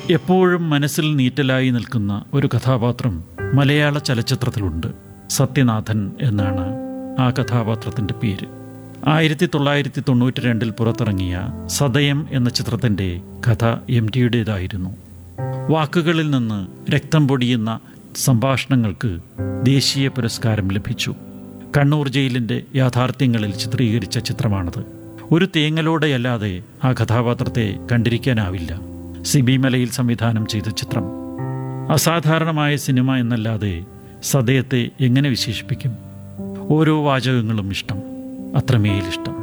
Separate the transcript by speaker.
Speaker 1: എപ്പോഴും മനസ്സിൽ നീറ്റലായി നിൽക്കുന്ന ഒരു കഥാപാത്രം മലയാള ചലച്ചിത്രത്തിലുണ്ട് സത്യനാഥൻ എന്നാണ് ആ കഥാപാത്രത്തിൻ്റെ പേര് ആയിരത്തി തൊള്ളായിരത്തി തൊണ്ണൂറ്റി രണ്ടിൽ പുറത്തിറങ്ങിയ സദയം എന്ന ചിത്രത്തിൻ്റെ കഥ എം ടിയുടേതായിരുന്നു വാക്കുകളിൽ നിന്ന് രക്തം പൊടിയുന്ന സംഭാഷണങ്ങൾക്ക് ദേശീയ പുരസ്കാരം ലഭിച്ചു കണ്ണൂർ ജയിലിൻ്റെ യാഥാർത്ഥ്യങ്ങളിൽ ചിത്രീകരിച്ച ചിത്രമാണത് ഒരു തേങ്ങലോടെയല്ലാതെ ആ കഥാപാത്രത്തെ കണ്ടിരിക്കാനാവില്ല സിബി മലയിൽ സംവിധാനം ചെയ്ത ചിത്രം അസാധാരണമായ സിനിമ എന്നല്ലാതെ സദയത്തെ എങ്ങനെ വിശേഷിപ്പിക്കും ഓരോ വാചകങ്ങളും ഇഷ്ടം അത്രമേൽ ഇഷ്ടം